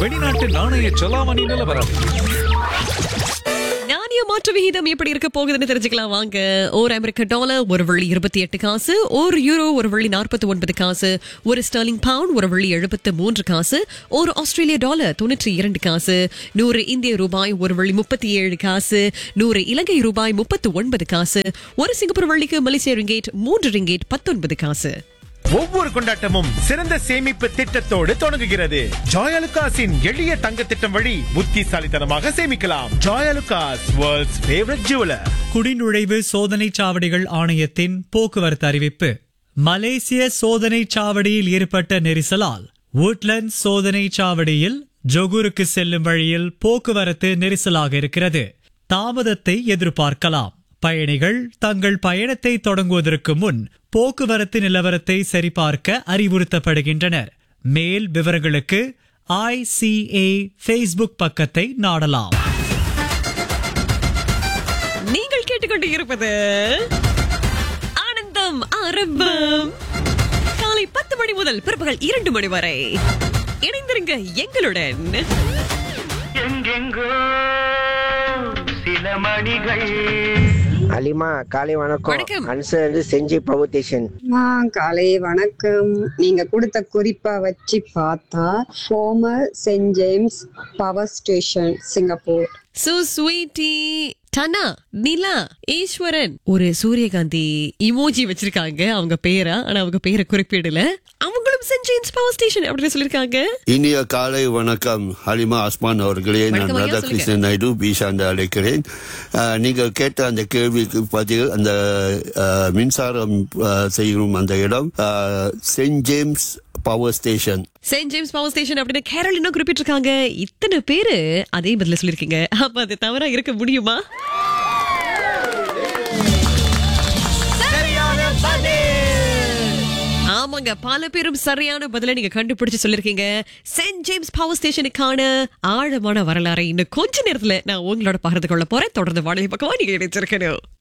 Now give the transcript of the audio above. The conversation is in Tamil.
வெளிநாட்டு நாணய செலாவணி நிலவரம் நாணய மாற்று விகிதம் எப்படி இருக்க போகுதுன்னு தெரிஞ்சுக்கலாம் வாங்க ஒரு அமெரிக்க டாலர் ஒரு வெள்ளி இருபத்தி எட்டு காசு ஒரு யூரோ ஒரு வெள்ளி நாற்பத்தி ஒன்பது காசு ஒரு ஸ்டர்லிங் பவுண்ட் ஒரு வெள்ளி எழுபத்து மூன்று காசு ஒரு ஆஸ்திரேலிய டாலர் தொண்ணூற்றி இரண்டு காசு நூறு இந்திய ரூபாய் ஒரு வெள்ளி முப்பத்தி ஏழு காசு நூறு இலங்கை ரூபாய் முப்பத்து ஒன்பது காசு ஒரு சிங்கப்பூர் வெள்ளிக்கு மலேசிய ரிங்கேட் மூன்று ரிங்கேட் பத்தொன்பது காசு ஒவ்வொரு கொண்டாட்டமும் சிறந்த சேமிப்பு திட்டத்தோடு தொடங்குகிறது ஜாயலுகாஸின் எளிய தங்க திட்டம் வழி புத்திசாலித்தனமாக சேமிக்கலாம் ஜாயலுகாஸ் வேர்ல்ட்ஸ் ஃபேவரட் ஜுவலர் குடிநுழைவு சோதனைச் சாவடிகள் ஆணையத்தின் போக்குவரத்து அறிவிப்பு மலேசிய சோதனைச் சாவடியில் ஏற்பட்ட நெரிசலால் woodlands சோதனைச் சாவடியில் ஜொகூருக்கு செல்லும் வழியில் போக்குவரத்து நெரிசலாக இருக்கிறது தாமதத்தை எதிர்பார்க்கலாம் பயணிகள் தங்கள் பயணத்தை தொடங்குவதற்கு முன் போக்குவரத்து நிலவரத்தை சரிபார்க்க அறிவுறுத்தப்படுகின்றனர் மேல் விவரங்களுக்கு ஐசிஏ ஃபேஸ்புக் பக்கத்தை நாடலாம் நீங்கள் கேட்டுக்கொண்டு இருப்பது ஆனந்தம் ஆரம்பம் காலை பத்து மணி முதல் பிற்பகல் இரண்டு மணி வரை இணைந்திருங்க எங்களுடன் எங்கெங்கோ சில மணிகள் அலிமா காலை வணக்கம். வணக்கம் அன்சர் வந்து செஞ்சி பவர் ஸ்டேஷன் ஆ, காலை வணக்கம் நீங்க கொடுத்த குறிப்பா வச்சு பார்த்தா former saint James power station Singapore சு ஸ்வீட்டி டனா நிலா ஈஸ்வரன் ஒரு சூரியகாந்தி இமோஜி வச்சிருக்காங்க அவங்க பேரா ஆனா அவங்க பேரை குறிப்பிடல அவங்களும் சென்ட் ஜேம்ஸ் பவர் ஸ்டேஷன் அப்படின்னு சொல்லிருக்காங்க இனிய காலை வணக்கம் ஹலிமா அஸ்மான் அவர்களே நான் வணக்கம் ஐயா, ராதாகிருஷ்ணன் நாயுடு பீஷாந்த அழைக்கிறேன் அஹ், நீங்கள் கேட்ட அந்த கேள்விக்கு பதில் அந்த அஹ், மின்சாரம் அஹ், செய்யும் அந்த இடம் அஹ், saint James power station saint James power station அப்படின்னு கேரள் இன்னும் குறிப்பிட்டிருக்காங்க இத்தனை பேரு அதே பதில சொல்லிருக்கீங்க அப்ப அது தவறா இருக்க முடியுமா ஆமாங்க பல பேரும் சரியான பதிலை நீங்க கண்டுபிடிச்சு சொல்லிருக்கீங்க செயின்ட் ஜேம்ஸ் பவர் ஸ்டேஷனுக்கான ஆழமான வரலாறை இன்னும் கொஞ்ச நேரத்துல நான் உங்களோட பகிர்ந்து கொள்ள போறேன் தொடர்ந்து வாடகை பக்கமா நீங்க இணைச்சிருக்கணும்